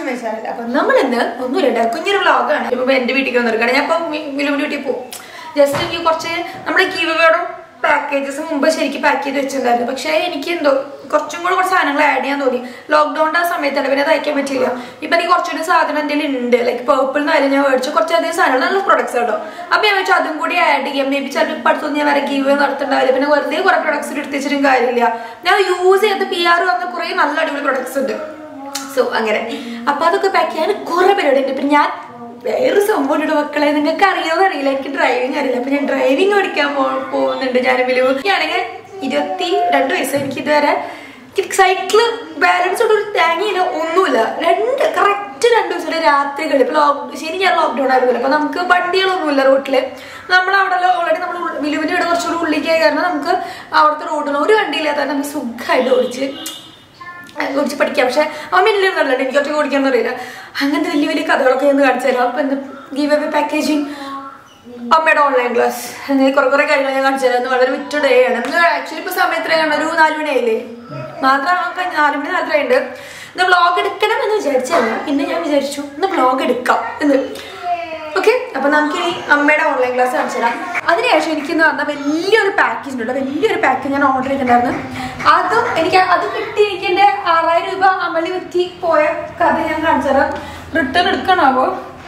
എന്ന് വെച്ചാൽ അപ്പൊ നമ്മൾ ഇന്ന് ഒന്നുമില്ല കുഞ്ഞൊരു വ്ളോഗാണ് ഇപ്പൊ എന്റെ വീട്ടിൽ വന്നിരിക്കുകയാണ് ഞാൻ ഇപ്പൊ മിലുവിന്റെ വീട്ടിൽ പോകും ജസ്റ്റ് എനിക്ക് കുറച്ച് നമ്മുടെ കീവവേടും പാക്കേജസ് മുമ്പ് ശരിക്കും പാക്ക് ചെയ്ത് വെച്ചിട്ടുണ്ടായിരുന്നു പക്ഷേ എനിക്ക് എന്തോ കുറച്ചും കൂടെ കുറച്ച് സാധനങ്ങൾ ആഡ് ചെയ്യാൻ തോന്നി ലോക്ക്ഡൌണിന്റെ ആ സമയത്താണ് പിന്നെ അത് അയക്കാൻ പറ്റില്ല ഇപ്പൊ എനിക്ക് കുറച്ചുകൂടി സാധനം എന്തെങ്കിലും ഉണ്ട് ലൈക്ക് പേർപ്പിൾ എന്നായാലും ഞാൻ മേടിച്ചു കുറച്ചധികം സാധനങ്ങൾ നല്ല പ്രൊഡക്ട്സ് കേട്ടോ അപ്പൊ ഞാൻ വെച്ചു അതും കൂടി ആഡ് ചെയ്യാം മേ ബി ചിലപ്പോൾ ഇപ്പൊ അടുത്തൊന്നും ഞാൻ വേറെ ഗീവ് നടത്തുന്നുണ്ടാവില്ല പിന്നെ വെറുതെ കുറെ പ്രൊഡക്ട്സ് എടുത്ത് വെച്ചിട്ടും കാര്യമില്ല ഞാൻ യൂസ് ചെയ്ത പി ആർ വന്ന കുറെ നല്ല അടിപൊളി പ്രൊഡക്ട്സ് ഉണ്ട് സോ അങ്ങനെ അപ്പൊ അതൊക്കെ പാക്ക് ചെയ്യാൻ കുറെ പരിപാടി ഉണ്ട് പിന്നെ ഞാൻ വേറൊരു സംഭവം ഉണ്ട് മക്കളെ നിങ്ങൾക്ക് അറിയാമെന്ന് അറിയില്ല എനിക്ക് ഡ്രൈവിംഗ് അറിയില്ല അപ്പൊ ഞാൻ ഡ്രൈവിംഗ് പഠിക്കാൻ പോ- പോകുന്നുണ്ട് ഞാൻ വിലുവ് ഞാണെങ്കിൽ ഇരുപത്തി രണ്ട് വയസ്സ് എനിക്ക് ഇതുവരെ സൈക്കിള് ബാലൻസ് ഒരു തേങ്ങയില്ല ഒന്നുമില്ല രണ്ട് കറക്റ്റ് രണ്ട് ദിവസം രാത്രികളിൽ ഇപ്പൊ ലോക്ക് ശരി ഞാൻ ലോക്ക്ഡൌൺ ആയിരുന്നില്ല അപ്പൊ നമുക്ക് വണ്ടികളൊന്നുമില്ല റോട്ടില് നമ്മൾ അവിടെ ഓൾറെഡി നമ്മൾ വിലുവിന്റെ ഇവിടെ കുറച്ചുകൂടി ഉള്ളിലേക്ക് കാരണം നമുക്ക് അവിടുത്തെ റോഡിൽ ഒരു വണ്ടിയില്ലാത്ത നമുക്ക് സുഖമായിട്ട് ഓടിച്ച് ഓടിച്ച് പഠിക്കാം പക്ഷെ അവൻ വലിയ നല്ലത് എനിക്ക് ഒറ്റ ഓടിക്കാൻ അറിയില്ല അങ്ങനത്തെ വലിയ വലിയ കഥകളൊക്കെ ഒന്ന് കാണിച്ചു തരാം അപ്പൊ എന്ത് ഗീവ് അവേ പാക്കേജിങ് അമ്മയുടെ ഓൺലൈൻ ക്ലാസ് അങ്ങനെ കുറെ കുറെ കാര്യങ്ങൾ ഞാൻ കാണിച്ചു തരാം ഇന്ന് വളരെ വിറ്റ ഡേ ആണ് ആക്ച്വലി ഇപ്പൊ സമയം എത്രയാണ് ഒരു നാല് മണിയായില്ലേ മാത്രം നാല് മണി നാലര ഉണ്ട് ഇന്ന് വ്ളോഗ് എടുക്കണം എന്ന് വിചാരിച്ചല്ല പിന്നെ ഞാൻ വിചാരിച്ചു ഇന്ന് വ്ളോഗ് എടുക്കാം എന്ന് ഓക്കെ അപ്പൊ നമുക്ക് ഇനി അമ്മയുടെ ഓൺലൈൻ ക്ലാസ് കാണിച്ചു തരാം അതിനുശേഷം എനിക്ക് ഇന്ന് വന്ന വലിയൊരു പാക്കേജ് ഉണ്ട് വലിയൊരു പാക്കേജ് ഞാൻ ഓർഡർ ചെയ്തിട്ടുണ്ടായിരുന്നു അതും എനിക്ക് അത് കിട്ടി എനിക്ക് എന്റെ ആറായിരം രൂപ അമളി വെറ്റി പോയ കഥ ഞാൻ കാണിച്ചു തരാം റിട്ടേൺ എടുക്കണാവോ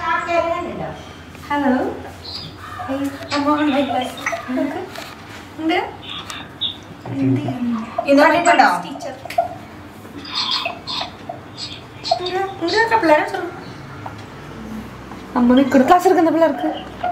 ഹലോ അമ്മ ഓൺലൈൻ ക്ലാസ് ഉണ്ട് കണ്ടിട്ടുണ്ടോ? ടീച്ചർ പിള്ളേരെ അമ്മ നിൽക്കുന്നു ക്ലാസ് എടുക്കുന്ന പിള്ളേർക്ക്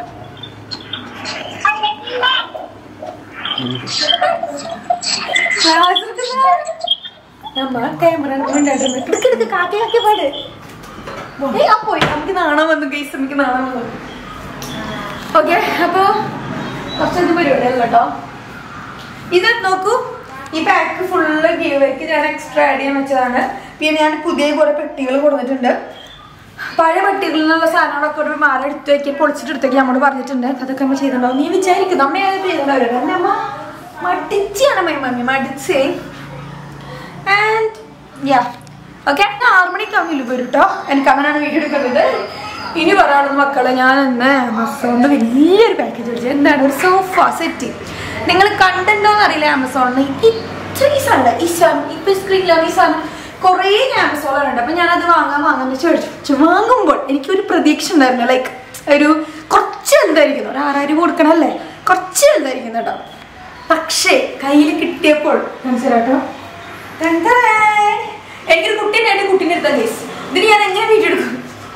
ക്ലാസ് എടുക്കുന്ന അമ്മ ക്യാമറ എടുക്കെടുക്ക് കാക്കി കാക്കി പാട് ഏയ് ആ പോയി നമുക്ക് നാണം വന്നു ഗൈസ് നമുക്ക് നാണം വന്നു ഓക്കെ അപ്പോ കുറച്ചൊന്നും പരിപാടിയല്ല കേട്ടോ ഇത് നോക്കൂ ഈ പാക്ക് ഫുള്ള് ഗീവേക്ക് ഞാൻ എക്സ്ട്രാ ആഡ് ചെയ്യാൻ വെച്ചതാണ് പിന്നെ ഞാൻ പുതിയ കുറെ പെട്ടികൾ കൊടുത്തിട്ടുണ്ട് പഴയ പെട്ടികളിൽ നിന്നുള്ള സാധനങ്ങളൊക്കെ ഒരു മാല എടുത്ത് വെക്കി പൊളിച്ചിട്ട് എടുത്തേക്ക് നമ്മോട് പറഞ്ഞിട്ടുണ്ട് അതൊക്കെ അമ്മ ചെയ്തിട്ടുണ്ടാവും നീ വിചാരിക്കുന്നു അമ്മ അത് ചെയ്തിട്ടുണ്ടാവില്ല എന്നെ അമ്മ മടിച്ചാണ് മൈ മമ്മി മടിച്ചേ ആൻഡ് യാ ഓക്കെ ആറ് മണിക്കാവുന്നില്ല വരും കേട്ടോ എനിക്ക് അങ്ങനെയാണ് വീഡിയോ എടുക്കുന്നത് ഇനി പറയാനുള്ളത് മക്കളെ ഞാൻ ഇന്ന് ആമസോണിന്റെ വലിയൊരു പാക്കേജ് മേടിച്ചു എന്താണ് ഒരു സോഫ സെറ്റ് നിങ്ങൾ കണ്ടിട്ടുണ്ടോന്ന് അറിയില്ല ആമസോണിന് ഇത്രയും സാധനം ഈ സാധനം ഇപ്പൊ സ്ക്രീനിലാണ് ഈ സാധനം കുറേ ഞാൻ ആമസോണിലുണ്ട് അപ്പൊ ഞാനത് വാങ്ങാൻ വാങ്ങാൻ വെച്ച് മേടിച്ചു പക്ഷെ വാങ്ങുമ്പോൾ എനിക്കൊരു പ്രതീക്ഷ ഉണ്ടായിരുന്നു ലൈക്ക് ഒരു കുറച്ച് എന്തായിരിക്കുന്നു ഒരു ആറായിരം കൊടുക്കണല്ലേ കുറച്ച് എന്തായിരിക്കുന്നു കേട്ടോ പക്ഷേ കയ്യിൽ കിട്ടിയപ്പോൾ മനസ്സിലാട്ടോ എന്താ എനിക്കൊരു കുട്ടീനെ എന്റെ കുട്ടീനെ എടുത്താൽ കേസ് ഇതിന് ഞാൻ എങ്ങനെ വീഡിയോ എടുക്കും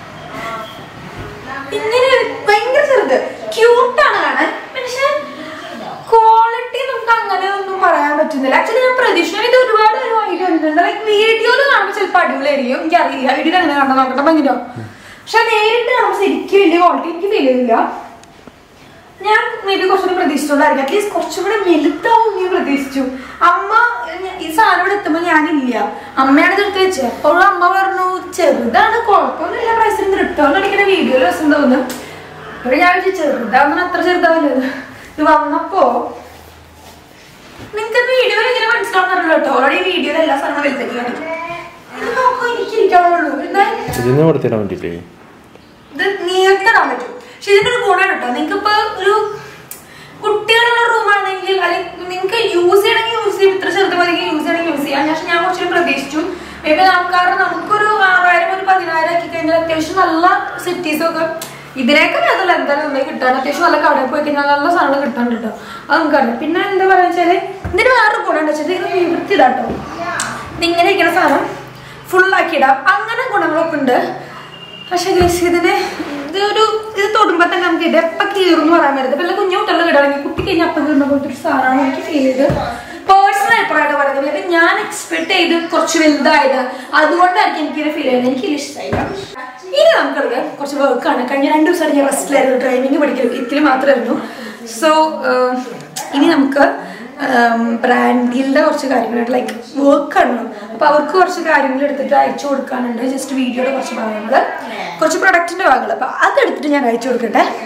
ഇങ്ങനെ ഭയങ്കര ചെറുത് ക്യൂട്ടാണ് കാണാൻ പക്ഷെ ക്വാളിറ്റി നമുക്ക് അങ്ങനെ ഒന്നും പറയാൻ പറ്റുന്നില്ല ആക്ച്വലി ഞാൻ പ്രതീക്ഷ ഇത് ഒരുപാട് ഒരു ഐഡിയ ഉണ്ട് ലൈക്ക് വീഡിയോയിൽ കാണുമ്പോൾ ചിലപ്പോൾ അടിപൊളിയായിരിക്കും എനിക്ക് അറിയില്ല വീഡിയോ അങ്ങനെ കണ്ടോ നോക്കട്ടെ ഭയങ്കര പക്ഷെ നേരിട്ട് കാണുമ്പോൾ ശരിക്കും വലിയ ക്വാളിറ്റി എനിക്ക് ഫീൽ ചെയ്തില്ല ഞാൻ മേ ബി കുറച്ചുകൂടി പ്രതീക്ഷിച്ചോണ്ടായിരിക്കും അറ്റ്ലീസ്റ്റ് കുറച്ചുകൂടെ വലുതാവും നീ പ്രതീക്ഷിച്ചു അമ്മ ഞ- ഈ സാധനം ഇവിടെ എത്തുമ്പോൾ ഞാനില്ല അമ്മയാണ് ഇത് എടുത്ത് വെച്ചത് അപ്പോഴും അമ്മ പറഞ്ഞു ചെറുതാണ് കുഴപ്പമൊന്നുമില്ല പ്രൈസിന് റിട്ടേൺ അടിക്കുന്ന വീഡിയോയിൽ രസം തോന്നുന്നു അപ്പോൾ ഞാൻ വിചാരിച്ചു ചെറുതാവുന്ന അത്ര ചെറുതാവില്ല ഇത്. ഇത് വന്നപ്പോ നിങ്ങൾക്ക് വീഡിയോയിൽ ഇങ്ങനെ മനസ്സിലാവുന്നല്ലോ കേട്ടോ ഓൾറെഡി വീഡിയോയിൽ എല്ലാ സാധനവും വലുതാക്കി കാണിക്കും ഇത് നോക്കൂ എനിക്ക് ഇരിക്കാവുള്ളൂ എന്താ ഇതിന് കൊടുത്തിടാൻ വേണ്ടിയില്ലേ ഇത് നീർത്തിടാൻ പറ്റും പക്ഷെ ഇതിന്റെ ഒരു ഗുണം കേട്ടോ നിങ്ങൾക്ക് ഇപ്പൊ ഒരു കുട്ടികളുള്ള റൂമാണെങ്കിൽ അല്ലെങ്കിൽ നിങ്ങൾക്ക് യൂസ് ചെയ്യണമെങ്കിൽ യൂസ് ചെയ്യും ഇത്ര ചെറുത് മതി യൂസ് ചെയ്യണമെങ്കിൽ യൂസ് ചെയ്യാം പക്ഷെ ഞാൻ കുറച്ചുകൂടി പ്രതീക്ഷിച്ചു ഇപ്പൊ നമുക്ക് കാരണം നമുക്കൊരു ആറായിരം ഒരു പതിനായിരം ആക്കി കഴിഞ്ഞാൽ അത്യാവശ്യം നല്ല സിറ്റീസ് ഒക്കെ ഇതിനേക്കാൾ അതല്ല എന്തായാലും നന്നായി കിട്ടാൻ അത്യാവശ്യം നല്ല കടയിൽ പോയി കഴിഞ്ഞാൽ നല്ല സാധനങ്ങൾ കിട്ടാൻ കേട്ടോ അത് നമുക്കറിയാം പിന്നെ എന്താ പറയുക വെച്ചാല് ഇതിന് വേറൊരു ഗുണം എന്താ വെച്ചാൽ ഇത് നിവൃത്തിയിടാട്ടോ ഇതിങ്ങനെ ഇരിക്കുന്ന സാധനം ഫുള്ളാക്കി ഇടാം അങ്ങനെ ഗുണങ്ങളൊക്കെ ഉണ്ട് പക്ഷെ ഗൈസ് ഇതിന് ഇതൊരു ഇത് തൊടുമ്പോ തന്നെ നമുക്ക് ഇത് എപ്പം കീറുന്നു പറയാൻ പറ്റത്തില്ല പിന്നെ കുഞ്ഞു കുട്ടികളുടെ കിടണെങ്കിൽ കുട്ടി കഴിഞ്ഞാൽ അപ്പം കീറുന്ന പോലത്തെ ഒരു സാധനമാണ് എനിക്ക് ഫീൽ ചെയ്ത് പേഴ്സണൽ അഭിപ്രായമായിട്ട് പറയുന്നത് ഇപ്പൊ ഞാൻ എക്സ്പെക്ട് ചെയ്ത് കുറച്ച് വലുതായത് അതുകൊണ്ടായിരിക്കും എനിക്ക് ഇത് ഫീൽ ചെയ്യുന്നത് എനിക്ക് ഇഷ്ടമായില്ല ഇനി നമുക്കറിയാം കുറച്ച് വർക്കാണ് കഴിഞ്ഞ രണ്ട് ദിവസമായിട്ട് ഞാൻ റെസ്റ്റിലായിരുന്നു ഡ്രൈവിംഗ് പഠിക്കൽ ഇതിൽ മാത്രമായിരുന്നു സോ ഇനി നമുക്ക് ബ്രാൻഡിന്റെ കുറച്ച് കാര്യങ്ങളുണ്ട് ലൈക്ക് വർക്ക് ആണ് അപ്പൊ അവർക്ക് കുറച്ച് കാര്യങ്ങൾ എടുത്തിട്ട് അയച്ചു കൊടുക്കാനുണ്ട് ജസ്റ്റ് വീഡിയോയുടെ കുറച്ച് ഭാഗങ്ങൾ കുറച്ച് പ്രൊഡക്റ്റിന്റെ ഭാഗങ്ങൾ അപ്പൊ അതെടുത്തിട്ട് ഞാൻ അയച്ചു കൊടുക്കട്ടെ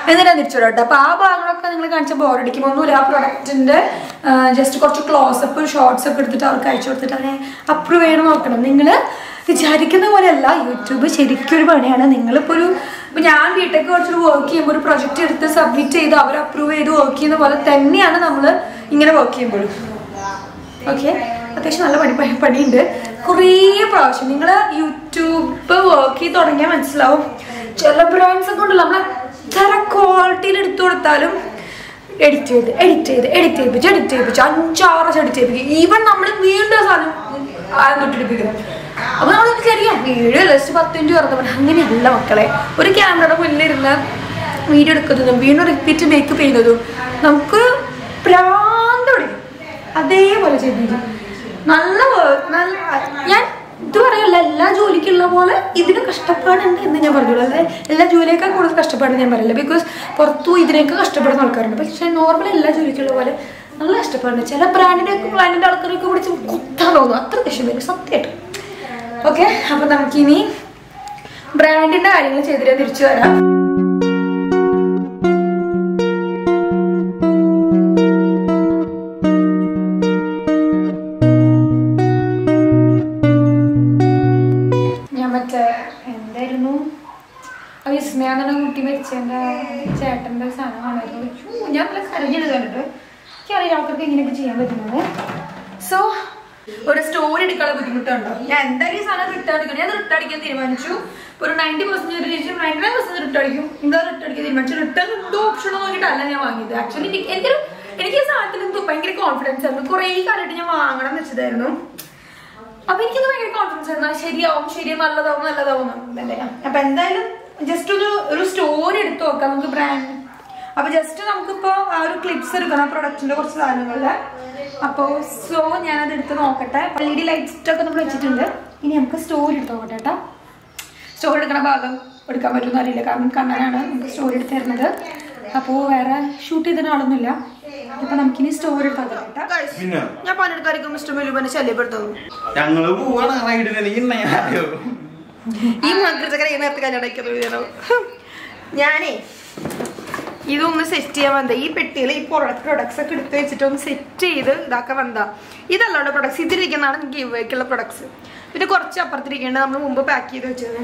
എന്നിട്ട് തിരിച്ചു വരാം കേട്ടോ അപ്പോൾ ആ ഭാഗങ്ങളൊക്കെ നിങ്ങൾ കാണിച്ച ബോറടിക്കുമ്പോൾ ഒന്നുമില്ല ആ പ്രൊഡക്റ്റിൻ്റെ ജസ്റ്റ് കുറച്ച് ക്ലോസപ്പ് ഷോർട്സ് ഒക്കെ എടുത്തിട്ട് അവർക്ക് അയച്ചു കൊടുത്തിട്ട് അവരെ അപ്രൂവ് ചെയ്യണം നോക്കണം നിങ്ങൾ വിചാരിക്കുന്ന പോലെയല്ല യൂട്യൂബ് ശരിക്കും ഒരു പണിയാണ് നിങ്ങളിപ്പോൾ ഒരു ഇപ്പൊ ഞാൻ വീട്ടിലേക്ക് കുറച്ചൊരു വർക്ക് ചെയ്യുമ്പോൾ ഒരു പ്രൊജക്റ്റ് എടുത്ത് സബ്മിറ്റ് ചെയ്ത് അവർ അപ്രൂവ് ചെയ്ത് വർക്ക് ചെയ്യുന്ന പോലെ തന്നെയാണ് നമ്മൾ ഇങ്ങനെ വർക്ക് ചെയ്യുമ്പോഴും ഓക്കെ അത്യാവശ്യം നല്ല പണി പണി- പണിയുണ്ട് കുറേ പ്രാവശ്യം നിങ്ങൾ യൂട്യൂബ് വർക്ക് ചെയ്ത് തുടങ്ങിയാൽ മനസ്സിലാവും ചില ബ്രാൻഡ്സ് ഒക്കെ ഉണ്ടല്ലോ നമ്മൾ എത്ര ക്വാളിറ്റിയിൽ എടുത്തു കൊടുത്താലും എഡിറ്റ് ചെയ്ത് എഡിറ്റ് ചെയ്ത് എഡിറ്റ് ചെയ്യിപ്പിച്ച് എഡിറ്റ് ചെയ്യിപ്പിച്ച് അഞ്ചാറ് പ്രാവശ്യം എഡിറ്റ് ചെയ്യിപ്പിക്കും ഈവൻ നമ്മൾ വീണ്ടും ആ സാധനം ആദ്യം തൊട്ടിടിപ്പിക്കും അപ്പൊ നമ്മൾ ശരിയാ വീഡിയോ ജസ്റ്റ് പത്ത് മിനിറ്റ് വെറുതെ പറയാം അങ്ങനെയല്ല മക്കളെ ഒരു ക്യാമറയുടെ മുന്നിലിരുന്ന് വീഡിയോ എടുക്കുന്നതും വീണ്ടും റിപ്പീറ്റ് മേക്കപ്പ് ചെയ്യുന്നതും നമുക്ക് പ്രാന്ത് പിടിക്കും അതേപോലെ ചെയ്തിരിക്കും നല്ല വേ- നല്ല ഞാൻ ഇത് പറയല്ല എല്ലാ ജോലിക്കുള്ള പോലെ ഇതിന് കഷ്ടപ്പാടുണ്ട് എന്ന് ഞാൻ പറഞ്ഞോളൂ അല്ലെ എല്ലാ ജോലിയേക്കാൾ കൂടുതൽ കഷ്ടപ്പാട് ഞാൻ പറയില്ല ബിക്കോസ് പുറത്തു ഇതിനൊക്കെ കഷ്ടപ്പെടുന്ന ആൾക്കാരുണ്ട് പക്ഷെ നോർമൽ എല്ലാ ജോലിക്കുള്ള പോലെ നല്ല കഷ്ടപ്പാടുണ്ട് ചില ബ്രാൻഡിന്റെ ബ്രാൻഡിന്റെ ആൾക്കാരൊക്കെ പിടിച്ച് കുത്താൻ തോന്നും അത്ര ദേഷ്യം വരും സത്യമായിട്ട് ഓക്കെ അപ്പൊ നമുക്കിനി ബ്രാൻഡിന്റെ കാര്യങ്ങൾ ചെയ്തിട്ട് തിരിച്ചു വരാം ഞാൻ മറ്റേ എന്തായിരുന്നു ആ വിസ്മയാന്നുള്ള കുട്ടി മരിച്ചതിന്റെ ചേട്ടന്റെ സാധനമാണായിരുന്നു ഛൂ, ഞാൻ നല്ല കരഞ്ഞെടുത്ത് കണ്ടിട്ട് എനിക്കറിയില്ല ആൾക്കാർക്ക് എങ്ങനെയൊക്കെ ചെയ്യാൻ പറ്റുന്നത് സോ ഒരു സ്റ്റോറി എടുക്കാനുള്ള ബുദ്ധിമുട്ടുണ്ടോ ഞാൻ എന്തായാലും ഈ സാധനം റിട്ടേൺ അടിക്കണം ഞാൻ റിട്ടേൺ അടിക്കാൻ തീരുമാനിച്ചു ഒരു ninety percent ninety nine percent return അടിക്കും എന്താ റിട്ടേൺ അടിക്കാൻ തീരുമാനിച്ചു റിട്ടേൺ എന്തോ ഓപ്ഷൻ നോക്കിയിട്ടല്ല ഞാൻ വാങ്ങിയത് ആക്ച്വലി എനിക്ക് എനിക്കൊരു എനിക്ക് ഈ സാധനത്തിൽ എന്തോ ഭയങ്കര കോൺഫിഡൻസ് ആയിരുന്നു കുറേ കാലമായിട്ട് ഞാൻ വാങ്ങണം എന്ന് വെച്ചതായിരുന്നു അപ്പൊ എനിക്കത് ഭയങ്കര കോൺഫിഡൻസ് ആയിരുന്നു ആ ശരിയാവും ശരി നല്ലതാവും നല്ലതാവും എന്നല്ലേ അപ്പൊ എന്തായാലും ജസ്റ്റ് ഒരു ഒരു സ്റ്റോറി എടുത്ത് നോക്കാം നമുക്ക് ബ്രാൻഡ് അപ്പൊ ജസ്റ്റ് നമുക്കിപ്പോ ആ ഒരു ക്ലിപ്സ് എടുക്കണം പ്രൊഡക്റ്റിന്റെ കുറച്ച് സാധനങ്ങളില് അപ്പോ സോ ഞാനത് എടുത്ത് നോക്കട്ടെ എൽ ഇ ഡി ലൈറ്റ് ഒക്കെ നമ്മൾ വെച്ചിട്ടുണ്ട് ഇനി നമുക്ക് സ്റ്റോറി എടുത്ത് നോക്കട്ടെ കേട്ടോ സ്റ്റോറി എടുക്കണ ഭാഗം എടുക്കാൻ പറ്റുമെന്ന് അറിയില്ല കാരണം കണ്ണനാണ് നമുക്ക് സ്റ്റോറി എടുത്ത് തരുന്നത് അപ്പോൾ വേറെ ഷൂട്ട് ചെയ്തിട്ട് ആളൊന്നുമില്ല അപ്പൊ നമുക്കിനി സ്റ്റോറി എടുത്താൽ കേട്ടോ പിന്നെ ഞാൻ പണിയെടുക്കായിരിക്കും മിസ്റ്റർ മെലുബനെ ശല്യപ്പെടുത്തുന്നു ഞങ്ങള് പോവാണ് റൈഡിന് ഇന്നയോ ഈ മന്ത്രിച്ചക്കര ഈ നേരത്തെ കല്യാണം കഴിക്കുന്നത് ഞാനേ ഇതൊന്ന് സെറ്റ് ചെയ്യാൻ വന്ന ഈ പെട്ടിയിൽ ഈ പ്രൊഡക്ട്സ് ഒക്കെ എടുത്ത് വെച്ചിട്ട് ഒന്ന് സെറ്റ് ചെയ്ത് ഇതാക്കാൻ വന്നതാ ഇതല്ലാണ്ട് പ്രൊഡക്ട്സ് ഇതിരിക്കുന്നതാണ് എനിക്ക് ഇവയ്ക്കുള്ള പ്രൊഡക്ട്സ് പിന്നെ കുറച്ച് അപ്പുറത്തിരിക്കേണ്ടത് നമ്മൾ മുമ്പ് പാക്ക് ചെയ്ത് വെച്ചത്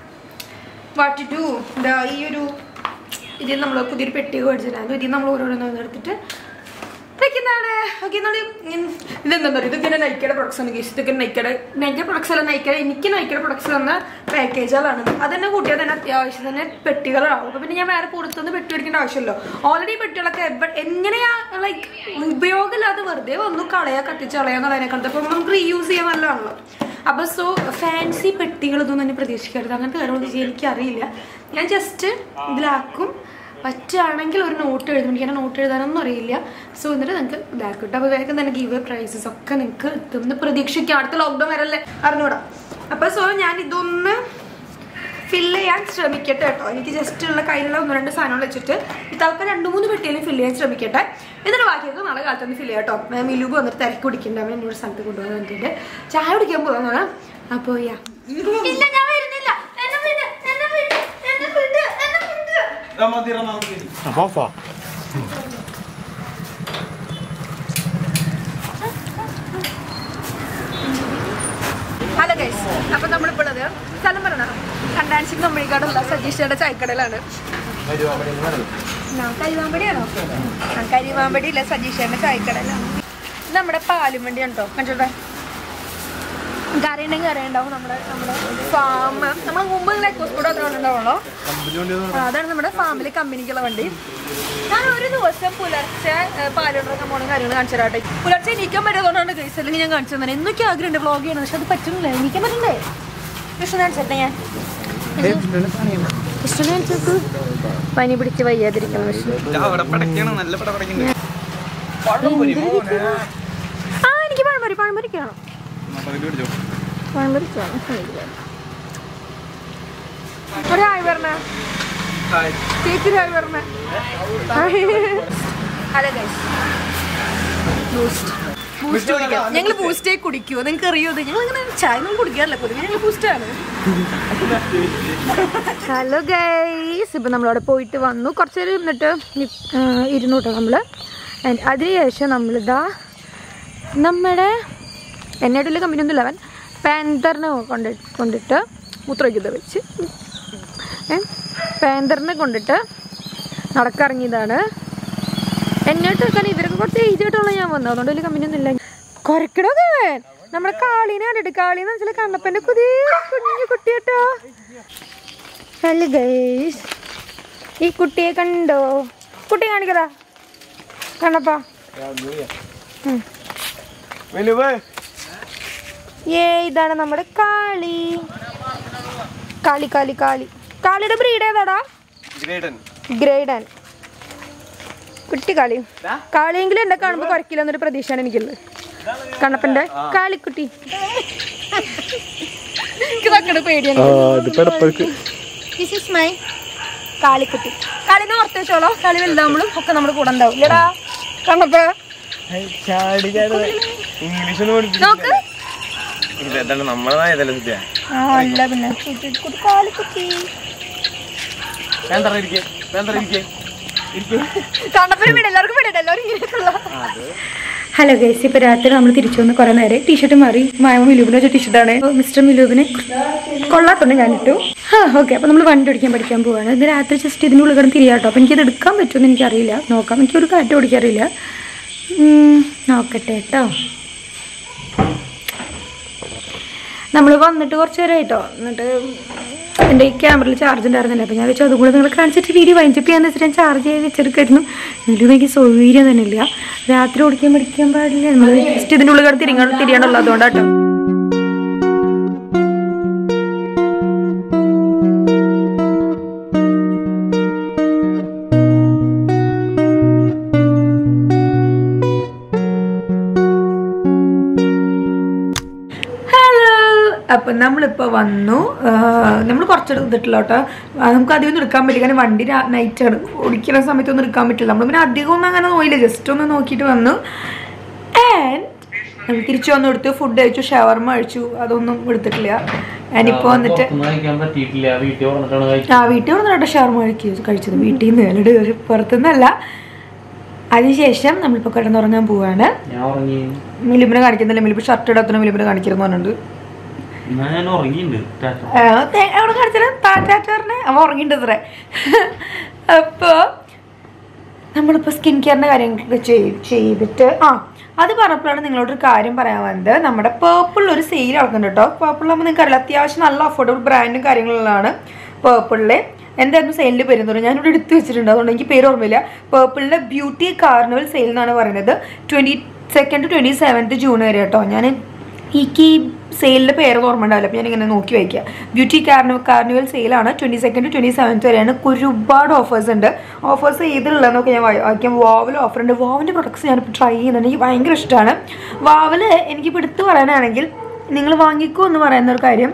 വാട്ട് ടു ഇതാ ഈ ഒരു ഇതിൽ നമ്മൾ പുതിയൊരു പെട്ടി മേടിച്ചിട്ടുണ്ടായിരുന്നു ഇതിൽ നമ്മൾ ഓരോരോന്ന് എടുത്തിട്ട് വെക്കുന്നതാണ് ഓക്കെ നമ്മൾ ഇതെന്താ പറയുക ഇതൊക്കെ നൈക്കയുടെ പ്രൊഡക്ട്സ് ആണ് ഗീസ് ഇതൊക്കെ നൈക്കയുടെ നൈക്കയുടെ പ്രൊഡക്ട്സ് അല്ല നൈക്കയുടെ എനിക്ക് നൈക്കയുടെ പ്രൊഡക്ട്സ് തന്ന പാക്കേജുകളാണ് അതന്നെ കൂട്ടിയാൽ തന്നെ അത്യാവശ്യം തന്നെ പെട്ടികളാവും അപ്പൊ പിന്നെ ഞാൻ വേറെ പുറത്തുനിന്ന് പെട്ടി മേടിക്കേണ്ട ആവശ്യമല്ലോ ഓൾറെഡി പെട്ടികളൊക്കെ എവ- എങ്ങനെയാ ലൈക്ക് ഉപയോഗമില്ലാതെ വെറുതെ വന്നു കളയാ കത്തിച്ച് കളയാന്നുള്ളതിനെക്കാളും അപ്പൊ നമുക്ക് റീയൂസ് ചെയ്യാൻ നല്ലതാണല്ലോ അപ്പൊ സോ ഫാൻസി പെട്ടികൾ ഇതൊന്നും തന്നെ പ്രതീക്ഷിക്കരുത് അങ്ങനത്തെ കാര്യങ്ങളൊന്നും ചെയ്യാൻ എനിക്കറിയില്ല ഞാൻ ജസ്റ്റ് ഇതിലാക്കും പറ്റുകയാണെങ്കിൽ ഒരു നോട്ട് എഴുതും എനിക്ക് അങ്ങനെ നോട്ട് എഴുതാനൊന്നും അറിയില്ല സോ എന്നിട്ട് നിങ്ങൾക്ക് ഇതാക്കും കേട്ടോ അപ്പോൾ വേഗം തന്നെ ഗീവ് പ്രൈസസ് ഒക്കെ നിങ്ങൾക്ക് എത്തുമെന്ന് പ്രതീക്ഷിക്കാം അടുത്ത ലോക്ക്ഡൗൺ വരല്ലേ അറിഞ്ഞൂടാ അപ്പോൾ സോ ഞാൻ ഇതൊന്ന് ഫില്ല് ചെയ്യാൻ ശ്രമിക്കട്ടെ കേട്ടോ എനിക്ക് ജസ്റ്റ് ഉള്ള കയ്യിലുള്ള ഒന്ന് രണ്ട് സാധനങ്ങൾ വെച്ചിട്ട് ഇതാൾക്ക് രണ്ട് മൂന്ന് പെട്ടിയിലും ഫില്ല് ചെയ്യാൻ ശ്രമിക്കട്ടെ എന്നിട്ട് ബാക്കിയൊക്കെ നാളെ കാലത്ത് ഒന്ന് ഫില്ല് ചെയ്യാം കേട്ടോ മിലുബ് വന്നിട്ട് തിരക്ക് കുടിക്കണ്ട അവൻ എന്നോട് സ്ഥലത്ത് കൊണ്ടുപോകാൻ വേണ്ടിയിട്ട് ചായ കുടിക്കാൻ പോകുന്നതാണ് അപ്പോൾ യാ ഇല്ല ഞാൻ വരുന്നില്ല എന്നെ വിട് എന്നെ വിട് എന്നെ വിട് എന്നെ വിട് ഹലോ ഗൈസ് അപ്പൊ നമ്മളിപ്പോൾ ഉള്ളത് സ്ഥലം പറയണ കണ്ടാൻസിങ് കമ്പനിക്കാടുള്ള സജീഷയുടെ ചായക്കടയിലാണ് ആ, കരിവാമ്പടിയാണോ ആ കരിവാമ്പടി ഇല്ല സജീഷയുടെ ചായക്കടയിലാണ് ഇത് നമ്മുടെ പാലും വണ്ടിയാണ് കേട്ടോ കണ്ടോട്ടെ കറിയുണ്ടെങ്കിൽ കറിയുണ്ടാവും നമ്മുടെ നമ്മുടെ ഫാം നമ്മൾ മുമ്പ് ലെക്കോസ്കൂടെ അത്ര ഉണ്ടാവുള്ളൂ ആ, അതാണ് നമ്മുടെ ഫാമിലി കമ്പനിക്കുള്ള വണ്ടി ഞാൻ ഒരു ദിവസം പുലർച്ചെ പാലുണ്ടാക്കാൻ പോണ കാര്യങ്ങൾ കാണിച്ചു തരാട്ടെ പുലർച്ചെ എണീക്കാൻ പറ്റാത്തതുകൊണ്ടാണ് ഗൈസ് അല്ലെങ്കിൽ ഞാൻ കാണിച്ചു തന്നെ എന്നൊക്കെ ആഗ്രഹമുണ്ട് വ്ളോഗ് ചെയ്യണം പക്ഷെ അത് പറ്റുന്നില്ല എണീക്കാൻ പറ്റണ്ടേ കൃഷ്ണൻ കാണിച്ചട്ടെ ഞാൻ കൃഷ്ണൻ കാണിച്ചു പനി പിടിച്ച് വയ്യാതിരിക്കണം വിഷ്ണു അവിടെ പടക്കാണ് നല്ല പട പടക്കുന്നുണ്ട് ആ എനിക്ക് പഴംപൊരി പഴംപൊരിക്കാണോ പഴംപൊരിക്കാണോ ഒരു ഹായ് പറഞ്ഞ ചേച്ചി ഹായ് പറഞ്ഞ ഹലോ ഗൈസ് ബൂസ്റ്റ് ബൂസ്റ്റ് കുടിക്കാം ഞങ്ങൾ ബൂസ്റ്റേ കുടിക്കുമോ നിങ്ങൾക്ക് അറിയോ ഇത് ഞങ്ങൾ അങ്ങനെ ചായ ഒന്നും കുടിക്കാറില്ല പൊതുവെ ഞങ്ങൾ ബൂസ്റ്റാണ് ഹലോ ഗൈസ് ഇപ്പം നമ്മളവിടെ പോയിട്ട് വന്നു കുറച്ച് നേരം ഇരുന്നിട്ട് നി- ആ, ഇരുന്നു കേട്ടോ നമ്മൾ അതിനുശേഷം നമ്മളിതാ നമ്മുടെ എന്നായിട്ടുള്ള കമ്പനി ഒന്നും ഇല്ലവൻ പാന്തറിനെ കൊണ്ട് കൊണ്ടിട്ട് മൂത്രമൊക്കെ വെച്ച് ഏ പാന്തറിനെ കൊണ്ടിട്ട് നടക്കിറങ്ങിയതാണ് എന്നോട്ട് കാരണം ഇവരൊക്കെ കുറച്ച് ഏജ് ആയിട്ടുള്ള ഞാൻ വന്നു അതുകൊണ്ട് വലിയ കമ്പനി ഒന്നും ഇല്ല കുറക്കണത് നമ്മുടെ കാളീനെ കണ്ടിട്ട് കാളീന്ന് വെച്ചാൽ കണ്ണപ്പൻ്റെ പുതിയ കുഞ്ഞു കുട്ടി കേട്ടോ ഹലോ ഗൈസ് ഈ കുട്ടിയെ കണ്ടോ കുട്ടിയെ കാണിക്കടാ കണ്ണപ്പാ ഉം. ഏ ഇതാണ് നമ്മുടെ കാളി കാളി കാളി കാളി കാളിയുടെ ബ്രീഡ് ഏതാടാ ഗ്രേഡൻ കുട്ടി കാളി കാളിയെങ്കിലും എന്നെ കാണുമ്പോൾ കുറയ്ക്കില്ല എന്നൊരു പ്രതീക്ഷയാണ് എനിക്കുള്ളത് കണ്ണപ്പന്റെ കാളിക്കുട്ടി എനിക്ക് തക്കട് പേടിയാണ് ദിസ് ഇസ് മൈ കാളിക്കുട്ടി കാളിനെ ഓർത്ത് വെച്ചോളോ കളി വലുതാവുമ്പോഴും ഒക്കെ നമ്മുടെ കൂടെ ഉണ്ടാവും ഇല്ലടാ കണ്ണപ്പ ഇംഗ്ലീഷ് ഒന്നും പഠിപ്പിച്ചു നോക്ക് ഇതാണ് നമ്മളതായതല്ലേ സത്യ ആ അല്ല പിന്നെ കുട്ടി, കുട്ടി, കാളിക്കുട്ടി വേണ്ട ഇരിക്കേ വേണ്ട ഇരിക്കേ കണ്ണപ്പന് വിട എല്ലാവർക്കും വിടട്ടെ എല്ലാവരും ഇങ്ങനെയൊക്കെയുള്ള ഹലോ ഗൈസ് ഇപ്പൊ രാത്രി നമ്മൾ തിരിച്ചു വന്ന് കുറെ നേരം ടീഷർട്ട് മാറി മായമ മിലൂബിനെ വെച്ച ടീഷർട്ടാണ് മിസ്റ്റർ മിലൂബിനെ കൊള്ളാത്തോണ്ട് ഞാൻ ഇട്ടു ആ ഓക്കെ അപ്പൊ നമ്മൾ വണ്ടി ഓടിക്കാൻ പഠിക്കാൻ പോവാണ് ഇത് രാത്രി ജസ്റ്റ് ഇതിനുള്ളിൽ കിടന്ന് തിരിയാട്ടോ അപ്പൊ എനിക്കത് എടുക്കാൻ പറ്റുമെന്ന് എനിക്കറിയില്ല നോക്കാം എനിക്കൊരു കാറ്റ് ഓടിക്കാറില്ല ഉം, നോക്കട്ടെ കേട്ടോ നമ്മൾ വന്നിട്ട് കുറച്ച് നേരം ആയിട്ടോ എന്നിട്ട് എൻ്റെ ഈ ക്യാമറയിൽ ചാർജ് ഉണ്ടായിരുന്നില്ല അപ്പോൾ ഞാൻ വെച്ചു അതും കൂടെ നിങ്ങൾ കാണിച്ചിട്ട് വീഡിയോ വൈൻഡപ്പ് ചെയ്യാന്ന് വെച്ചിട്ട് ഞാൻ ചാർജ് ചെയ്ത് വെച്ചെടുക്കായിരുന്നു ഇതിലും എനിക്ക് സൗകര്യം തന്നെ ഇല്ല രാത്രി ഓടിക്കാൻ പഠിക്കാൻ പാടില്ല നമ്മൾ ജസ്റ്റ് ഇതിൻ്റെ ഉള്ളിൽ കിടന്ന് തിരിങ്ങാൻ തിരിയാണല്ലോ അതുകൊണ്ടാട്ടോ ഹലോ അപ്പം നമ്മളിപ്പോൾ വന്നു നമ്മൾ കുറച്ചെടുത്ത് എടുത്തിട്ടില്ല കേട്ടോ ആ, നമുക്ക് അധികം ഒന്നും എടുക്കാൻ പറ്റില്ല കാരണം വണ്ടി നൈറ്റാണ് ഓടിക്കുന്ന സമയത്തൊന്നും എടുക്കാൻ പറ്റില്ല നമ്മൾ പിന്നെ അധികം ഒന്നും അങ്ങനെ നോയില്ല ജസ്റ്റ് ഒന്ന് നോക്കിയിട്ട് വന്നു ആൻഡ് നമ്മൾ തിരിച്ചു വന്നു എടുത്തു ഫുഡ് കഴിച്ചു ഷവർമ കഴിച്ചു അതൊന്നും എടുത്തിട്ടില്ല ഞാനിപ്പോൾ വന്നിട്ട് കഴിക്കാൻ പറ്റിയിട്ടില്ല വീട്ടിൽ വന്നിട്ടാണ് കഴിച്ചത് ആ വീട്ടിൽ വന്നിട്ട് ഷവർമ കഴിക്കുക കഴിച്ചത് വീട്ടിൽ നിന്ന് അല്ലാണ്ട് പുറത്തുനിന്നല്ല അതിനുശേഷം നമ്മളിപ്പോൾ കിടന്നുറങ്ങാൻ പോവാണ് ഞാൻ ഉറങ്ങി മിലിബിനെ കാണിക്കുന്നില്ല മിലിബ് ഷർട്ട് ഇടാത്ത മിലിബിനെ കാണിക്കുന്നു പറഞ്ഞിട്ടുണ്ട് എന്നാ ഞാൻ ഉറങ്ങിയിട്ടുണ്ട് ടാറ്റ. ആ, തേ- അവിടെ കാണിച്ചാലും താറ്റാറ്ററിനെ അവ ഉറങ്ങിണ്ടത്രേ അപ്പോൾ നമ്മളിപ്പോൾ സ്കിൻ കെയറിൻ്റെ കാര്യങ്ങളൊക്കെ ചെയ്- ചെയ്തിട്ട് ആ അത് പറഞ്ഞപ്പോഴാണ് നിങ്ങളോടൊരു കാര്യം പറയാൻ വന്നത് നമ്മുടെ പേർപ്പിൾ ഒരു സെയിൽ നടക്കുന്നുണ്ട് കേട്ടോ പേർപ്പിളാകുമ്പോൾ നിങ്ങൾക്ക് അറിയില്ല അത്യാവശ്യം നല്ല അഫോർഡബിൾ ബ്രാൻഡും കാര്യങ്ങളുള്ളതാണ് പേർപ്പിളിലെ എന്തായിരുന്നു സെയിലിൽ വരുന്നത് ഞാനിവിടെ എടുത്തു വെച്ചിട്ടുണ്ട് അതുകൊണ്ട് എനിക്ക് പേര് ഓർമ്മയില്ല പേർപ്പിളിൻ്റെ ബ്യൂട്ടി കാർണിവൽ സെയിൽ എന്നാണ് പറയുന്നത് twenty second twenty seventh June വരെ കേട്ടോ ഞാൻ എനിക്ക് ഈ സെയിലിൻ്റെ പേര് ഓർമ്മ ഉണ്ടാവില്ല അപ്പോൾ ഞാനിങ്ങനെ നോക്കി വയ്ക്കുക ബ്യൂട്ടി കാർണിവൽ കാർണിവൽ സെയിലാണ് ട്വൻറ്റി സെക്കൻഡ് ട്വൻറ്റി സെവൻത്ത് വരെയാണ് ഒരുപാട് ഓഫേഴ്സ് ഉണ്ട് ഓഫേഴ്സ് ഏതിലുള്ളതെന്നൊക്കെ ഞാൻ വായി- വായിക്കാം വാവിൽ ഓഫർ ഉണ്ട് വാവിൻ്റെ പ്രൊഡക്ട്സ് ഞാനിപ്പോൾ ട്രൈ ചെയ്യുന്നുണ്ട് എനിക്ക് ഭയങ്കര ഇഷ്ടമാണ് വാവിൽ എനിക്കിപ്പോൾ എടുത്തു പറയാനാണെങ്കിൽ നിങ്ങൾ വാങ്ങിക്കോ എന്ന് പറയുന്ന ഒരു കാര്യം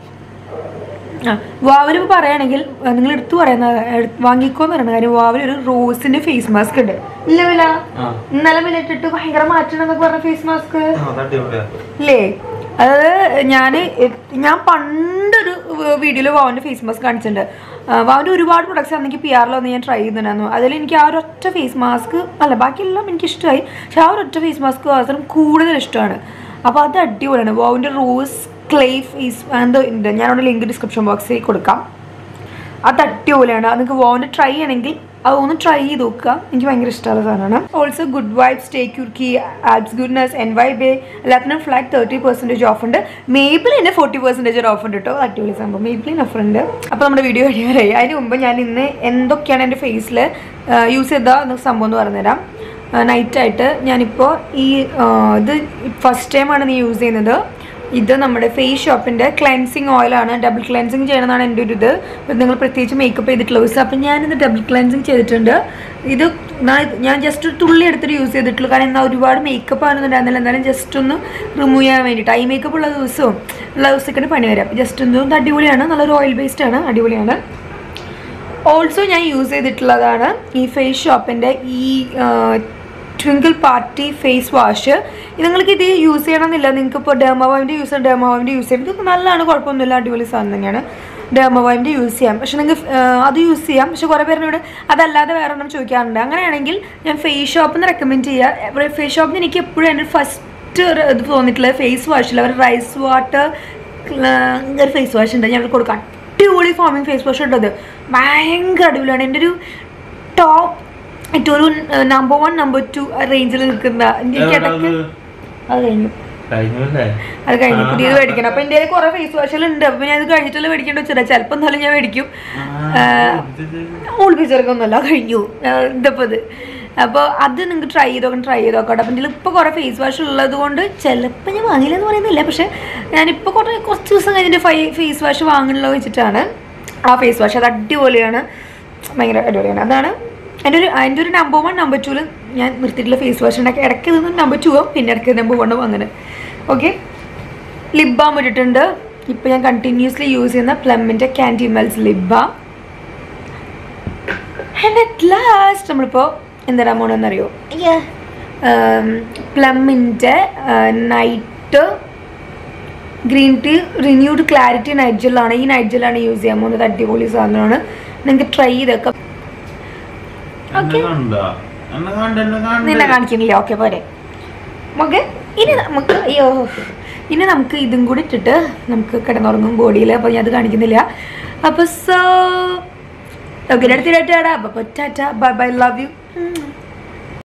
ആ വാവൽ ഇപ്പോൾ പറയുകയാണെങ്കിൽ നിങ്ങൾ എടുത്തു പറയുന്ന എടു- വാങ്ങിക്കോ എന്ന് പറയുന്ന കാര്യം വാവൽ ഒരു റോസിന്റെ ഫേസ് മാസ്ക് ഉണ്ട് ഇല്ല വില ആ. ഇന്നലെ വില ഇട്ടിട്ട് ഭയങ്കര മാറ്റണം എന്നൊക്കെ പറഞ്ഞ ഫേസ് മാസ്ക് ആ, അത് അടിപൊളിയാ. ഇല്ലേ അത് ഞാൻ ഞാൻ പണ്ടൊരു വീഡിയോയിൽ വാവിൻ്റെ ഫേസ് മാസ്ക് കാണിച്ചിട്ടുണ്ട് ആ, വാവിൻ്റെ ഒരുപാട് പ്രൊഡക്ട്സ് അന്നെങ്കിൽ പി ആറിൽ വന്ന് ഞാൻ ട്രൈ ചെയ്തിട്ടുണ്ടായിരുന്നു അതിൽ എനിക്ക് ആ ഒരൊറ്റ ഫേസ് മാസ്ക് അല്ല ബാക്കിയെല്ലാം എനിക്ക് ഇഷ്ടമായി പക്ഷെ ആ ഒരൊറ്റ ഫേസ് മാസ്ക് മാത്രം കൂടുതൽ ഇഷ്ടമാണ് അപ്പോൾ അത് അടിപൊളിയാണ് വാവിൻ്റെ റോസ് ക്ലേ ഫേസ് എന്തോ ഉണ്ട് ഞാനവിടെ ലിങ്ക് ഡിസ്ക്രിപ്ഷൻ ബോക്സിൽ കൊടുക്കാം അത് അടിപൊളിയാണ് അത് നിങ്ങൾക്ക് വോണ്ട് ട്രൈ ചെയ്യണമെങ്കിൽ അത് ഒന്ന് ട്രൈ ചെയ്ത് നോക്കുക എനിക്ക് ഭയങ്കര ഇഷ്ടമുള്ള സാധനമാണ് also good vibes take your key apps goodness N Y bae എല്ലാത്തിനും ഫ്ലാറ്റ് തേർട്ടി പെർസെൻറ്റേജ് ഓഫ് ഉണ്ട് മേബിളിന് ഫോർട്ടി പെർസെൻറ്റേജ് ഓഫ് ഉണ്ട് കേട്ടോ അടിപൊളി സംഭവം മേബിളിന് ഓഫർ ഉണ്ട് അപ്പോൾ നമ്മുടെ വീഡിയോ കഴിയാറായി അതിന് മുമ്പ് ഞാൻ ഇന്ന് എന്തൊക്കെയാണ് എൻ്റെ ഫേസിൽ യൂസ് ചെയ്ത സംഭവം എന്ന് പറഞ്ഞുതരാം നൈറ്റായിട്ട് ഞാനിപ്പോൾ ഈ ആ, ഇത് ഫസ്റ്റ് ടൈമാണ് നീ യൂസ് ചെയ്യുന്നത് ഇത് നമ്മുടെ ഫേസ് ഷോപ്പിൻ്റെ ക്ലെൻസിങ് ഓയിലാണ് ഡബിൾ ക്ലെൻസിങ് ചെയ്യണമെന്നാണ് എൻ്റെ ഒരു ഇത് ഇപ്പം നിങ്ങൾ പ്രത്യേകിച്ച് മേക്കപ്പ് ചെയ്തിട്ടുള്ള യൂസ് അപ്പം ഞാനിത് ഡബിൾ ക്ലെൻസിങ് ചെയ്തിട്ടുണ്ട് ഇത് ഞാൻ- ഞാൻ ജസ്റ്റ് ഒരു തുള്ളി എടുത്തിട്ട് യൂസ് ചെയ്തിട്ടുള്ളൂ കാരണം എന്നാൽ ഒരുപാട് മേക്കപ്പ് ആണെന്നുണ്ടായിരുന്നില്ല എന്നാലും ജസ്റ്റ് ഒന്ന് റിമൂവ് ചെയ്യാൻ വേണ്ടിയിട്ട് ഐ മേക്കപ്പ് ഉള്ള ദിവസവും ഉള്ള ദിവസമൊക്കെ പണി വരാം ജസ്റ്റ് ഒന്ന് ഇത് അടിപൊളിയാണ് നല്ലൊരു ഓയിൽ ബേസ്ഡ് ആണ് അടിപൊളിയാണ് ഓൾസോ ഞാൻ യൂസ് ചെയ്തിട്ടുള്ളതാണ് ഈ ഫേസ് ഷോപ്പിൻ്റെ ഈ ട്വിങ്കിൾ പാർട്ടി ഫേസ് വാഷ് നിങ്ങൾക്ക് ഇത് യൂസ് ചെയ്യണമെന്നില്ല നിങ്ങൾക്ക് ഇപ്പോൾ ഡെർമോവൈൻ്റെ യൂസ് ചെയ്യാം ഡെർമോവൈൻ്റെ യൂസ് ചെയ്യാം ഇത് നല്ലതാണ് കുഴപ്പമൊന്നുമില്ല അടിപൊളി സാധനം തന്നെയാണ് ഡെർമോവൈൻ്റെ യൂസ് ചെയ്യാം പക്ഷെ നിങ്ങൾക്ക് അത് യൂസ് ചെയ്യാം പക്ഷെ കുറേ പേരിനോട് അതല്ലാതെ വേറെ ഒന്നും ചോദിക്കാറുണ്ട് അങ്ങനെയാണെങ്കിൽ ഞാൻ ഫേസ് ഷോപ്പിൽ നിന്ന് റെക്കമെൻഡ് ചെയ്യുക ഫേസ് ഷോപ്പിൽ നിന്ന് എനിക്ക് എപ്പോഴും എൻ്റെ ഫസ്റ്റ് ഇത് തോന്നിയിട്ടുള്ളത് ഫേസ് വാഷിൽ അവർ റൈസ് വാട്ടർ ഒരു ഫേസ് വാഷ് ഉണ്ട് ഞാൻ കൊടുക്കാം അടിപൊളി ഫോമിങ് ഫേസ് വാഷ് ഉണ്ടത് ഭയങ്കര അടിപൊളിയാണ് എൻ്റെ ഒരു ടോപ്പ് ഏറ്റവും ഒരു നമ്പർ വൺ നമ്പർ ടു റേഞ്ചിൽ നിൽക്കുന്ന എനിക്ക് ഇടയ്ക്ക് അത് കഴിഞ്ഞു കഴിഞ്ഞല്ലേ അത് കഴിഞ്ഞു പുതിയത് മേടിക്കണം അപ്പൊ എൻ്റെ കയ്യിൽ കുറെ ഫേസ് വാഷുകൾ ഉണ്ട് അപ്പൊ ഞാൻ അത് കഴിഞ്ഞിട്ടല്ലേ മേടിക്കേണ്ട വെച്ചിട്ട് ചിലപ്പോൾ എന്നാലും ഞാൻ മേടിക്കും ഒളിപ്പിച്ചെടുക്കൊന്നുമല്ല കഴിഞ്ഞു ഇതപ്പോൾ ഇത് അപ്പോൾ അത് നിങ്ങൾക്ക് ട്രൈ ചെയ്ത് നോക്കണം ട്രൈ ചെയ്ത് നോക്കട്ടെ അപ്പം ഇതിൽ ഇപ്പോൾ കുറേ ഫേസ് വാഷ് ഉള്ളത് കൊണ്ട് ചിലപ്പോൾ ഞാൻ വാങ്ങില്ലെന്ന് പറയുന്നില്ല പക്ഷേ ഞാനിപ്പോൾ കുറേ കുറച്ച് ദിവസം കഴിഞ്ഞിട്ട് ഫൈ ഫേസ് വാഷ് വാങ്ങണല്ലോ വെച്ചിട്ടാണ് ആ ഫേസ് വാഷ് അത് അടിപൊളിയാണ് ഭയങ്കര അടിപൊളിയാണ് അതാണ് എൻ്റെ ഒരു അതിൻ്റെ ഒരു നമ്പർ വൺ നമ്പർ ടൂല് ഞാൻ നിർത്തിയിട്ടുള്ള ഫേസ് വാഷ് ഉണ്ടാക്കി ഇടയ്ക്ക് നിന്ന് നമ്പർ ടു ആവും പിന്നെ ഇടയ്ക്ക് നമ്പർ വണ്ണും അങ്ങനെ ഓക്കെ ലിപ് ബാം ഇട്ടിട്ടുണ്ട് ഇപ്പോൾ ഞാൻ കണ്ടിന്യൂസ്ലി യൂസ് ചെയ്യുന്ന പ്ലമ്മിൻ്റെ candy melts lip balm and at last നമ്മളിപ്പോൾ എന്തിനാ പോണെന്നറിയോ പ്ലമ്മിൻ്റെ night green tea renewed clarity night ജെല്ലാണ് ഈ നൈറ്റ് ജെല്ലാണ് യൂസ് ചെയ്യാൻ പോകുന്നത് അടിപൊളി സാധനമാണ് നിങ്ങൾക്ക് ട്രൈ ചെയ്തേക്കാം എന്നെ കണ്ട എന്നെ കണ്ട എന്നെ നിന്നെ കണ്ട കാണിക്കുന്നില്ല ഓക്കെ പോരെ നമുക്ക് ഇനി നമുക്ക് അയ്യോ ഇനി നമുക്ക് ഇതും കൂടി ഇട്ടിട്ട് നമുക്ക് കിടന്നുറങ്ങും ബോഡിയിൽ അപ്പോൾ ഞാൻ അത് കാണിക്കുന്നില്ല അപ്പോൾ സോ ഓക്കെ അടുത്തിടാ അപ്പോൾ tata bye bye love U